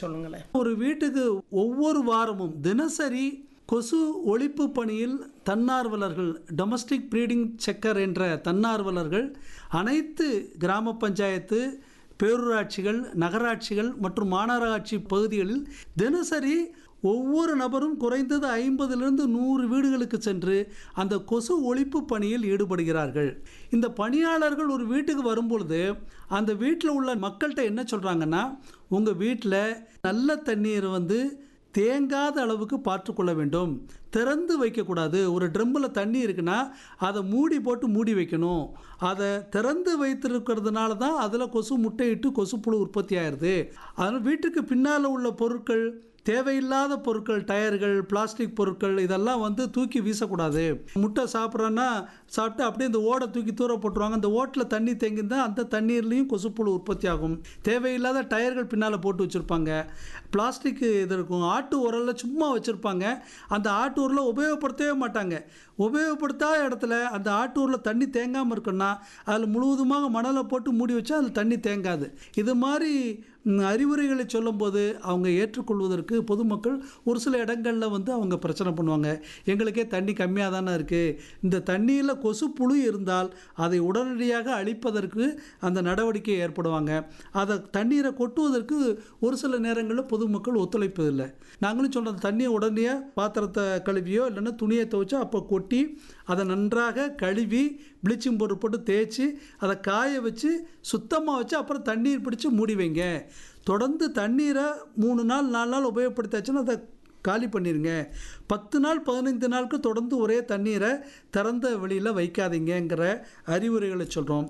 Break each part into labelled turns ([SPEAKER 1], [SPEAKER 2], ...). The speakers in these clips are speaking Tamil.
[SPEAKER 1] சொல்லுங்களேன்
[SPEAKER 2] ஒரு வீட்டுக்கு ஒவ்வொரு வாரமும் தினசரி கொசு ஒழிப்பு பணியில் தன்னார்வலர்கள் டொமஸ்டிக் ப்ரீடிங் செக்கர் என்ற தன்னார்வலர்கள் அனைத்து கிராம பஞ்சாயத்து பேரூராட்சிகள் நகராட்சிகள் மற்றும் மாநகராட்சி பகுதிகளில் தினசரி ஒவ்வொரு நபரும் குறைந்தது ஐம்பதிலிருந்து நூறு வீடுகளுக்கு சென்று அந்த கொசு ஒழிப்பு பணியில் ஈடுபடுகிறார்கள் இந்த பணியாளர்கள் ஒரு வீட்டுக்கு வரும்பொழுது அந்த வீட்டில் உள்ள மக்கள்கிட்ட என்ன சொல்கிறாங்கன்னா உங்கள் வீட்டில் நல்ல தண்ணீர் வந்து தேங்காத அளவுக்கு பார்த்துக்கொள்ள வேண்டும் திறந்து வைக்கக்கூடாது ஒரு ட்ரம்மில் தண்ணி இருக்குன்னா அதை மூடி போட்டு மூடி வைக்கணும் அதை திறந்து வைத்திருக்கிறதுனால தான் அதில் கொசு முட்டையிட்டு கொசு புழு உற்பத்தி ஆயிடுது அதனால் வீட்டுக்கு பின்னால் உள்ள பொருட்கள் தேவையில்லாத பொருட்கள் டயர்கள் பிளாஸ்டிக் பொருட்கள் இதெல்லாம் வந்து தூக்கி வீசக்கூடாது முட்டை சாப்பிட்றோன்னா சாப்பிட்டு அப்படியே இந்த ஓடை தூக்கி தூர போட்டுருவாங்க அந்த ஓட்டில் தண்ணி தேங்கியிருந்தா அந்த தண்ணீர்லேயும் கொசுப்புழு உற்பத்தி ஆகும் தேவையில்லாத டயர்கள் பின்னால் போட்டு வச்சுருப்பாங்க பிளாஸ்டிக் இது இருக்கும் ஆட்டு உரலில் சும்மா வச்சுருப்பாங்க அந்த ஆட்டு உரலை உபயோகப்படுத்தவே மாட்டாங்க உபயோகப்படுத்தாத இடத்துல அந்த ஆட்டு உரலில் தண்ணி தேங்காமல் இருக்குன்னா அதில் முழுவதுமாக மணலை போட்டு மூடி வச்சா அதில் தண்ணி தேங்காது இது மாதிரி ம், அறிவுரைகளை சொல்லும்போது அவங்க ஏற்றுக்கொள்வதற்கு பொதுமக்கள் ஒரு சில இடங்களில் வந்து அவங்க பிரச்சனை பண்ணுவாங்க எங்களுக்கே தண்ணி கம்மியாக தானே இருக்குது இந்த தண்ணியில் கொசு புழு இருந்தால் அதை உடனடியாக அழிப்பதற்கு அந்த நடவடிக்கை ஏற்படுவாங்க அதை தண்ணீரை கொட்டுவதற்கு ஒரு சில நேரங்களில் பொதுமக்கள் ஒத்துழைப்பதில்லை நாங்களும் சொல்கிற தண்ணியை உடனே பாத்திரத்தை கழுவியோ இல்லைன்னா துணியை துவைச்சோ அப்போ கொட்டி அதை நன்றாக கழுவி ப்ளீச்சிங் பவுடர் போட்டு தேய்ச்சி அதை காய வச்சு சுத்தமாக வச்சு அப்புறம் தண்ணீர் பிடிச்சி மூடி வைங்க தொடர்ந்து தண்ணீரை மூணு நாள் நாலு நாள் உபயோகப்படுத்தாச்சுன்னா அதை காலி பண்ணிடுங்க பத்து நாள் பதினைந்து நாளுக்கு தொடர்ந்து ஒரே தண்ணீரை திறந்த வெளியில் வைக்காதீங்கங்கிற அறிவுரைகளை சொல்கிறோம்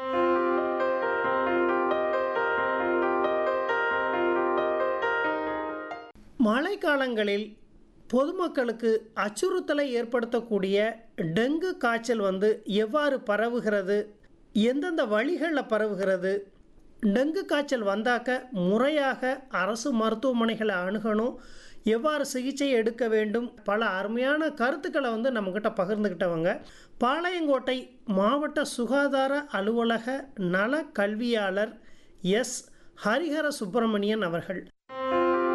[SPEAKER 1] மழைக்காலங்களில் பொதுமக்களுக்கு அச்சுறுத்தலை ஏற்படுத்தக்கூடிய டெங்கு காய்ச்சல் வந்து எவ்வாறு பரவுகிறது எந்தெந்த வழிகளில் பரவுகிறது டெங்கு காய்ச்சல் வந்தாக்க முறையாக அரசு மருத்துவமனைகளை அணுகணும் எவ்வாறு சிகிச்சை எடுக்க வேண்டும் பல அருமையான கருத்துக்களை வந்து நம்மக்கிட்ட பகிர்ந்துக்கிட்டவங்க பாளையங்கோட்டை மாவட்ட சுகாதார அலுவலக நல கல்வியாளர் எஸ் ஹரிஹர சுப்பிரமணியன் அவர்கள்